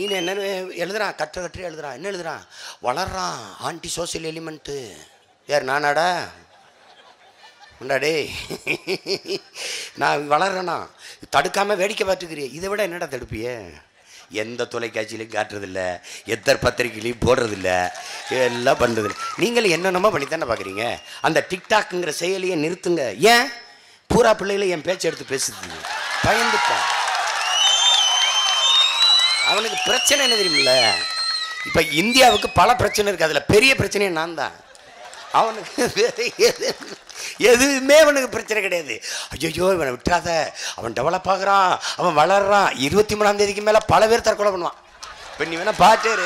நீ என்ன எழுதுறான் கற்ற கற்று எழுதுறான் என்ன எழுதுறான் வளர்றான் ஆன்டி சோசியல் எலிமெண்ட்டு யார் நானாடா உண்டா டேய் நான் வளர்றேனா தடுக்காம வேடிக்கை பார்த்துக்கிறிய இதை விட என்னடா தடுப்பிய எந்த தொலைக்காட்சியிலையும் காட்டுறதில்ல எத்தர் பத்திரிகையிலையும் போடுறதில்ல எல்லாம் பண்ணுறதில்ல நீங்களும் என்னென்னமோ பண்ணி தானே பார்க்குறீங்க அந்த டிக்டாக்குங்கிற செயலியை நிறுத்துங்க ஏன் பூரா பிள்ளைகளை என் பேச்சை எடுத்து பேசுது பயந்துட்டான் அவனுக்கு பிரச்சனை என்ன தெரியுமில்ல இப்போ இந்தியாவுக்கு பல பிரச்சனை இருக்குது அதில் பெரிய பிரச்சனையே நான் தான் அவனுக்கு வேற எது எதுவுமே அவனுக்கு பிரச்சனை கிடையாது ஐயோ இவனை விட்டுறாத அவன் டெவலப் ஆகுறான் அவன் வளர்றான் இருபத்தி மூணாம் தேதிக்கு மேலே பல பேர் தற்கொலை பண்ணுவான் இப்போ நீ வேணா பாட்டேரு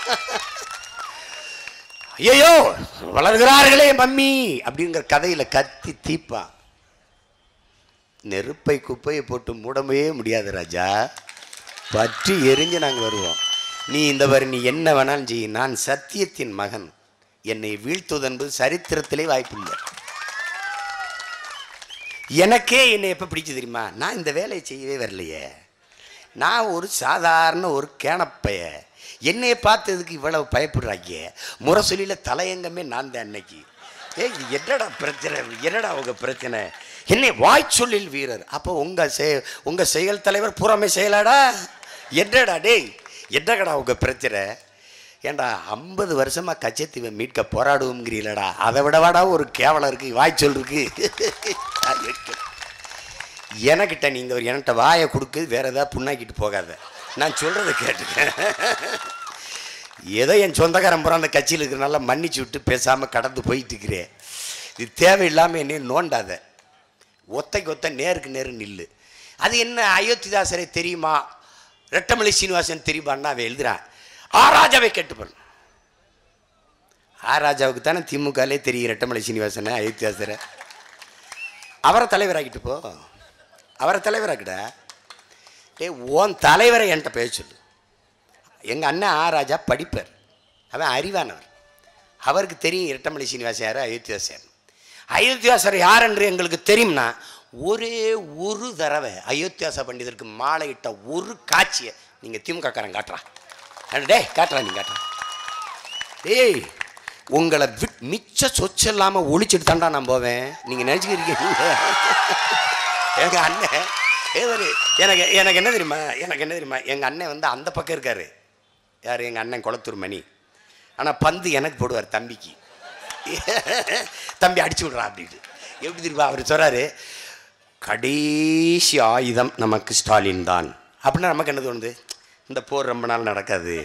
ஐயோ வளர்கிறார்களே மம்மி அப்படிங்கிற கதையில் கத்தி தீப்பான் நெருப்பை குப்பையை போட்டு மூடவே முடியாது ராஜா பற்றி எரிஞ்சு நாங்கள் வருவோம் நீ இந்த வரி நீ என்ன வேணாலும் செய் நான் சத்தியத்தின் மகன் என்னை வீழ்த்துவதென்பது சரித்திரத்திலே வாய்ப்பில்லை எனக்கே என்னை எப்போ பிடிச்சு தெரியுமா நான் இந்த வேலையை செய்யவே வரலையே நான் ஒரு சாதாரண ஒரு கேனப்பைய என்னைய பார்த்ததுக்கு இவ்வளவு பயப்படுறாங்க முரசொலியில் தலையங்கமே நான் தான் அன்னைக்கு ஏய் இது என்னடா பிரச்சனை என்னடா உங்க பிரச்சனை என்னை வாய்ச்சொல்லில் வீரர் அப்போ உங்க செ உங்க செயல் தலைவர் புறமே செயலாடா என்னடா டேய் என்னடா உங்க பிரச்சனை ஏண்டா ஐம்பது வருஷமா கச்சத்தீவை மீட்க போராடுவோங்கிறீங்களடா அதை விடவாடா ஒரு கேவலம் இருக்கு வாய்ச்சொல் இருக்கு எனக்கிட்ட நீ இந்த ஒரு என்கிட்ட வாயை கொடுக்கு வேற ஏதாவது புண்ணாக்கிட்டு போகாத நான் சொல்கிறத கேட்டுக்க ஏதோ என் சொந்தக்காரன் பூரா அந்த கட்சியில் இருக்கிறனால மன்னிச்சு விட்டு பேசாமல் கடந்து போயிட்டு இருக்கிறேன் இது தேவையில்லாமல் என்னையும் நோண்டாத ஒத்தைக்கு ஒத்த நேருக்கு நேரு நில்லு அது என்ன அயோத்திதாசரை தெரியுமா ரெட்டமலை சீனிவாசன் தெரியுமான்னா அவன் எழுதுறான் ஆ ராஜாவை கேட்டுப்பான் ஆ ராஜாவுக்கு தானே திமுகலே தெரியும் ரெட்டமலை சீனிவாசனை அயோத்திதாசரை அவரை தலைவராக்கிட்டு போ அவரை தலைவராக்கிடா டேய் உன் தலைவரை என்கிட்ட பேச சொல்லு எங்கள் அண்ணன் ஆ ராஜா படிப்பார் அவன் அறிவானவர் அவருக்கு தெரியும் இரட்டமலை சீனிவாசன் யார் அயோத்தியாசர் அயோத்தியாசர் யார் என்று எங்களுக்கு தெரியும்னா ஒரே ஒரு தடவை அயோத்தியாச பண்டிதருக்கு மாலையிட்ட ஒரு காட்சியை நீங்கள் திமுகக்காரன் காட்டுறான் அட டேய் காட்டுறா நீ காட்டுறா டேய் உங்களை விட் மிச்ச சொச்சு இல்லாமல் ஒழிச்சிட்டு தாண்டா நான் போவேன் நீங்கள் நினச்சிக்கிறீங்க எங்கள் அண்ணன் ஏதோ எனக்கு எனக்கு என்ன தெரியுமா எனக்கு என்ன தெரியுமா எங்கள் அண்ணன் வந்து அந்த பக்கம் இருக்காரு யார் எங்கள் அண்ணன் குளத்தூர் மணி ஆனால் பந்து எனக்கு போடுவார் தம்பிக்கு தம்பி அடிச்சு விட்றா அப்படின்ட்டு எப்படி தெரியுமா அவர் சொல்கிறாரு கடைசி ஆயுதம் நமக்கு ஸ்டாலின் தான் அப்படின்னா நமக்கு என்ன தோணுது இந்த போர் ரொம்ப நாள் நடக்காது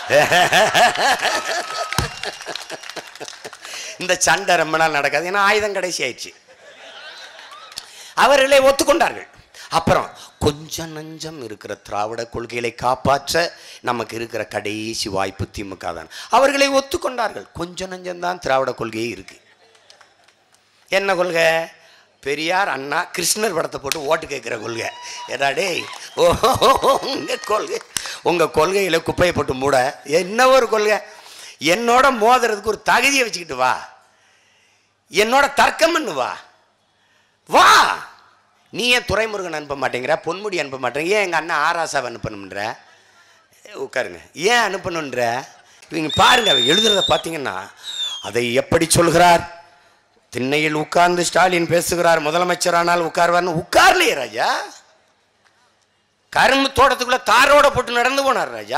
இந்த சண்டை ரொம்ப நாள் நடக்காது ஏன்னா ஆயுதம் கடைசி ஆயிடுச்சு அவர்களே ஒத்துக்கொண்டார்கள் அப்புறம் கொஞ்சம் நஞ்சம் இருக்கிற திராவிட கொள்கைகளை காப்பாற்ற நமக்கு இருக்கிற கடைசி வாய்ப்பு திமுக தான் அவர்களை ஒத்துக்கொண்டார்கள் கொஞ்சம் நஞ்சம் தான் திராவிட கொள்கையே இருக்கு என்ன கொள்கை பெரியார் அண்ணா கிருஷ்ணர் படத்தை போட்டு ஓட்டு கேட்குற கொள்கை ஏடா டேய் ஓ உங்கள் கொள்கை உங்கள் கொள்கையில் குப்பையை போட்டு மூட என்ன ஒரு கொள்கை என்னோட மோதுறதுக்கு ஒரு தகுதியை வச்சுக்கிட்டு வா என்னோட தர்க்கம் பண்ணு வா வா நீ ஏன் துரைமுருகன் அனுப்ப மாட்டேங்கிற பொன்முடி அனுப்ப மாட்டேங்க ஏன் எங்கள் அண்ணன் ஆராசாவை அனுப்பணுன்ற உட்காருங்க ஏன் அனுப்பணுன்ற இவங்க பாருங்க அவர் எழுதுறத பார்த்தீங்கன்னா அதை எப்படி சொல்கிறார் திண்ணையில் உட்கார்ந்து ஸ்டாலின் பேசுகிறார் முதலமைச்சரானால் உட்கார்வார்னு உட்கார்லையே ராஜா கரும்பு தோட்டத்துக்குள்ள தாரோட போட்டு நடந்து போனார் ராஜா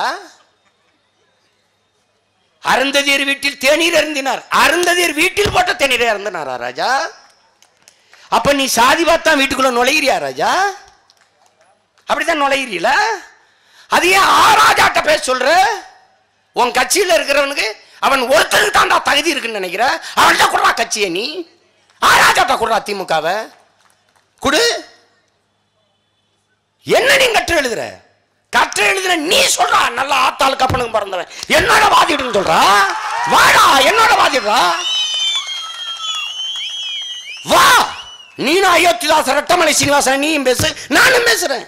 அருந்ததியர் வீட்டில் தேநீர் அருந்தினார் அருந்ததியர் வீட்டில் போட்ட தேநீரை அருந்தினாரா ராஜா அப்ப நீ சாதி பார்த்தா வீட்டுக்குள்ள நுழையிறியா ராஜா அப்படிதான் நுழையிறீல அது ஏன் ஆராஜாட்ட பேச சொல்ற உன் கட்சியில் இருக்கிறவனுக்கு அவன் ஒருத்தருக்கு தாண்டா தகுதி இருக்குன்னு நினைக்கிற அவன்கிட்ட கொடுறா கட்சியை நீ ஆராஜாட்ட கொடுறா திமுகவை குடு என்ன நீ கற்று எழுதுற கற்று எழுதுற நீ சொல்றா நல்ல ஆத்தாள் கப்பனுக்கு பிறந்தவன் என்னோட வாதிடுன்னு சொல்றா வாடா என்னோட வாதிடுறா வா நீனும் அயோத்திதாச ரட்டமலை சீனிவாசன் நீயும் பேசு நானும் பேசுறேன்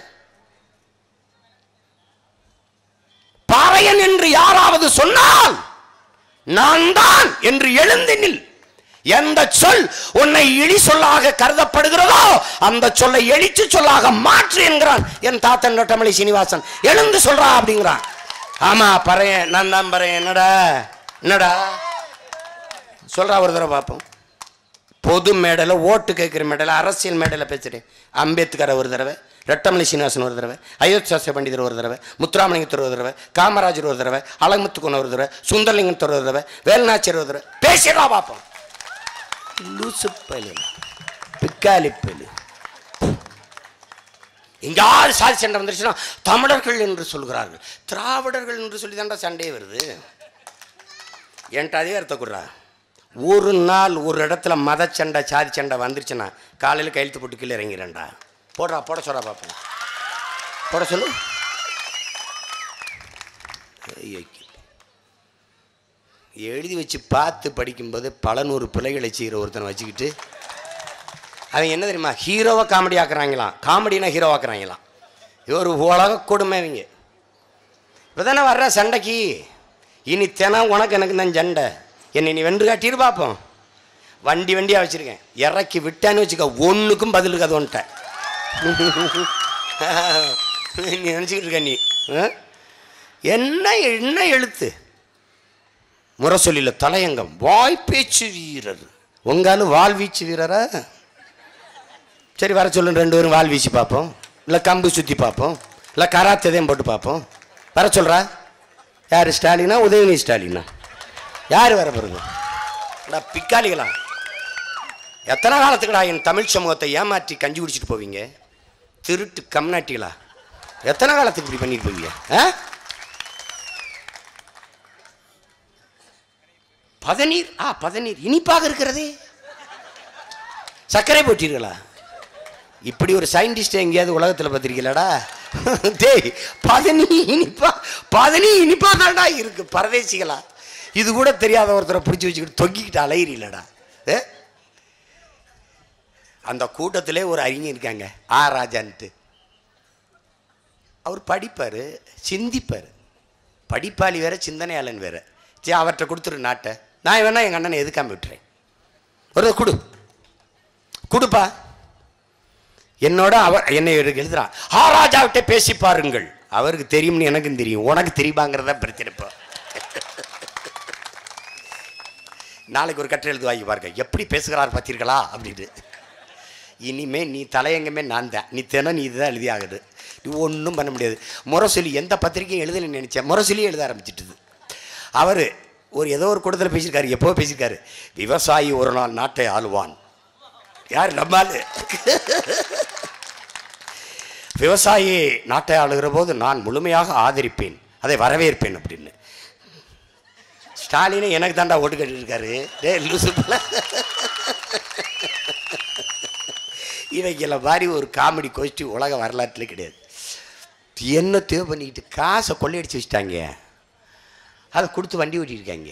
பாறையன் என்று யாராவது சொன்னால் நான் தான் என்று எழுந்து நில் எந்த சொல் உன்னை இழி சொல்லாக கருதப்படுகிறதோ அந்த சொல்லை எழுச்சி சொல்லாக மாற்று என்கிறான் என் தாத்தன் ரட்டமலை சீனிவாசன் எழுந்து சொல்றா அப்படிங்கிறான் ஆமா பறையன் நான் தான் பறையன் என்னடா என்னடா சொல்றா ஒரு தடவை பார்ப்போம் பொது மேடையில் ஓட்டு கேட்குற மேடையில் அரசியல் மேடையில் பேசுகிறேன் அம்பேத்கர் ஒரு தடவை ரெட்டமலை சீனிவாசன் ஒரு தடவை அயோத்தியாச பண்டிதர் ஒரு தடவை முத்துராமலிங்கத்தர் ஒரு தடவை காமராஜர் ஒரு தடவை அழகுமுத்துக்குன் ஒரு தடவை சுந்தரலிங்கத்தர் ஒரு தடவை வேலுநாச்சியர் ஒரு தடவை பேசிடா பார்ப்போம் லூசு பலு பிக்காலி பலு எங்கேயாவது சாதி சண்டை வந்துருச்சுன்னா தமிழர்கள் என்று சொல்கிறார்கள் திராவிடர்கள் என்று சொல்லி தான்டா சண்டையே வருது என்கிட்ட அதிகாரத்தை கொடுறா ஒரு நாள் ஒரு இடத்துல மத சண்டை சாதி சண்டை வந்துருச்சுன்னா காலையில் கையெழுத்து போட்டு கீழே இறங்கிறேன்டா போடுறா போட சொல்றா பார்ப்போம் போட சொல்லு ஐயைக்கு. எழுதி வச்சு பார்த்து படிக்கும்போது பல நூறு பிள்ளைகளை செய்கிற ஒருத்தனை வச்சுக்கிட்டு அவன் என்ன தெரியுமா ஹீரோவை காமெடி ஆக்குறாங்களாம் காமெடினா ஹீரோ ஆக்குறாங்களாம் இது ஒரு உலக கொடுமை இவங்க இப்போ தானே வர்ற சண்டைக்கு இனி தினம் உனக்கு எனக்கு தான் சண்டை என்னை நீ வென்று காட்டிட்டு பார்ப்போம் வண்டி வண்டியாக வச்சுருக்கேன் இறக்கி விட்டான்னு வச்சுக்க ஒன்றுக்கும் பதில் இருக்காது ஒன்ட்ட நீ நினச்சிக்கிட்டு இருக்க நீ ஆ? என்ன என்ன எழுத்து முரசொலியில் தலையங்கம் வாய்ப்பேச்சு வீரர் உங்காலும் வாழ்வீச்சு வீரரா சரி வர சொல்லுங்க ரெண்டு பேரும் வால் வீசி பார்ப்போம் இல்லை கம்பு சுற்றி பார்ப்போம் இல்லை கராத்ததையும் போட்டு பார்ப்போம் வர சொல்கிறா யார் ஸ்டாலினா உதயநிதி ஸ்டாலினா யார் வர பிறகு அடா பிக்காளிகளா எத்தனை காலத்துக்குடா என் தமிழ் சமூகத்தை ஏமாற்றி கஞ்சி குடிச்சிட்டு போவீங்க திருட்டு கம்நாட்டிகளா எத்தனை காலத்துக்கு இப்படி பண்ணிட்டு போவீங்க ஆ பதநீர் ஆ பதநீர் இனிப்பாக இருக்கிறதே சர்க்கரை போட்டீர்களா இப்படி ஒரு சயின்டிஸ்ட் எங்கேயாவது உலகத்தில் பார்த்துருக்கீங்களாடா டேய் பதனி இனிப்பா பதனி இனிப்பா தான்டா இருக்கு பரதேசிகளா இது கூட தெரியாத ஒருத்தரை பிடிச்சி வச்சுக்கிட்டு தொங்கிக்கிட்டு அலையிறீங்களடா ஏ அந்த கூட்டத்திலே ஒரு அறிஞர் இருக்காங்க ஆ ராஜான்ட்டு அவர் படிப்பார் சிந்திப்பார் படிப்பாளி வேற சிந்தனையாளன் வேற சரி அவர்கிட்ட கொடுத்துரு நாட்டை நான் வேணா எங்கள் அண்ணனை எதுக்காம விட்டுறேன் ஒரு கொடு கொடுப்பா என்னோட அவர் என்னை எழுதுறான் ஆ ராஜாவிட்ட பேசி பாருங்கள் அவருக்கு தெரியும்னு எனக்கும் தெரியும் உனக்கு தெரியுமாங்கிறத பிரச்சனை இப்போ நாளைக்கு ஒரு கட்டுரை எழுது வாங்கி பாருங்க எப்படி பேசுகிறார் பார்த்தீர்களா அப்படின்னு இனிமே நீ தலையங்கமே நான் தான் நீ தினம் நீ இதுதான் எழுதி ஆகுது நீ ஒன்றும் பண்ண முடியாது முரசொலி எந்த பத்திரிக்கையும் எழுதலைன்னு நினச்சேன் முரசொலி எழுத ஆரம்பிச்சிட்டுது அவர் ஒரு ஏதோ ஒரு கூட்டத்தில் பேசியிருக்காரு எப்போ பேசியிருக்காரு விவசாயி ஒரு நாள் நாட்டை ஆளுவான் யார் நம்மால் விவசாயி நாட்டை ஆளுகிற போது நான் முழுமையாக ஆதரிப்பேன் அதை வரவேற்பேன் அப்படின்னு ஸ்டாலினை எனக்கு தாண்டா ஓட்டு கட்டிருக்காரு டே லூசு புள்ள. இவைகளை மாதிரி ஒரு காமெடி கோஷ்டி உலக வரலாற்றில் கிடையாது என்ன தேவை பண்ணிக்கிட்டு காசை கொள்ளையடிச்சு வச்சுட்டாங்க அதை கொடுத்து வண்டி ஓட்டியிருக்காங்க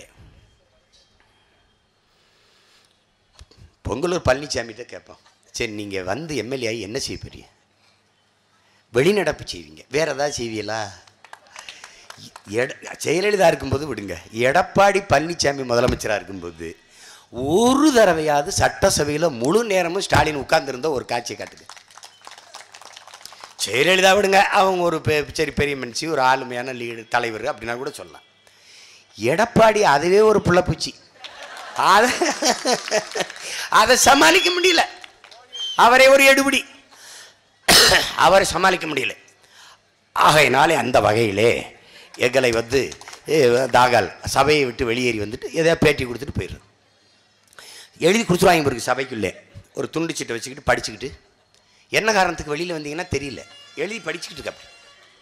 பொங்கலூர் பழனிசாமிகிட்ட கேட்போம் சரி நீங்கள் வந்து எம்எல்ஏ ஆகி என்ன செய்ய போறீங்க வெளிநடப்பு செய்வீங்க வேற ஏதாவது செய்வீங்களா எட ஜெயலலிதா இருக்கும்போது விடுங்க எடப்பாடி பழனிசாமி முதலமைச்சராக இருக்கும்போது ஒரு தடவையாவது சட்டசபையில் முழு நேரமும் ஸ்டாலின் உட்கார்ந்திருந்த ஒரு காட்சியை காட்டுங்க ஜெயலலிதா விடுங்க அவங்க ஒரு பெ சரி பெரிய மனுஷி ஒரு ஆளுமையான லீடு தலைவர் அப்படின்னா கூட சொல்லலாம் எடப்பாடி அதுவே ஒரு புள்ளப்பூச்சி அதை அதை சமாளிக்க முடியல அவரே ஒரு எடுபிடி அவரை சமாளிக்க முடியல ஆகையினாலே அந்த வகையிலே எங்களை வந்து ஏ, தாகால் சபையை விட்டு வெளியேறி வந்துட்டு எதையா பேட்டி கொடுத்துட்டு போயிடுறது எழுதி கொடுத்துருவாங்க பிறகு சபைக்குள்ளே ஒரு துண்டு சீட்டை வச்சுக்கிட்டு படிச்சுக்கிட்டு என்ன காரணத்துக்கு வெளியில் வந்தீங்கன்னா தெரியல எழுதி படிச்சுக்கிட்டு இருக்க அப்படி.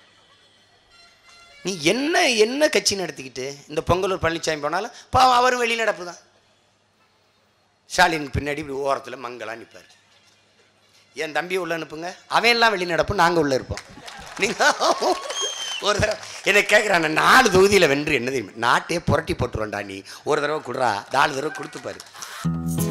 நீ என்ன என்ன கட்சி நடத்திக்கிட்டு இந்த பொங்கலூர் பழனிசாமி போனாலும் பாவம் அவரும் வெளிநடப்பு தான் ஸ்டாலின் பின்னாடி இப்படி ஓரத்தில் மங்களாக நிற்பார் என் தம்பியை உள்ள அனுப்புங்க அவன் எல்லாம் வெளிநடப்பு நாங்கள் உள்ள இருப்போம் நீங்கள் ஒரு தடவை என்னை கேட்குறான் நாலு தொகுதியில் வென்று என்ன தெரியுமா நாட்டே புரட்டி போட்டுருவேன்டா நீ ஒரு தடவை கொடுறா நாலு தடவை கொடுத்துப்பாரு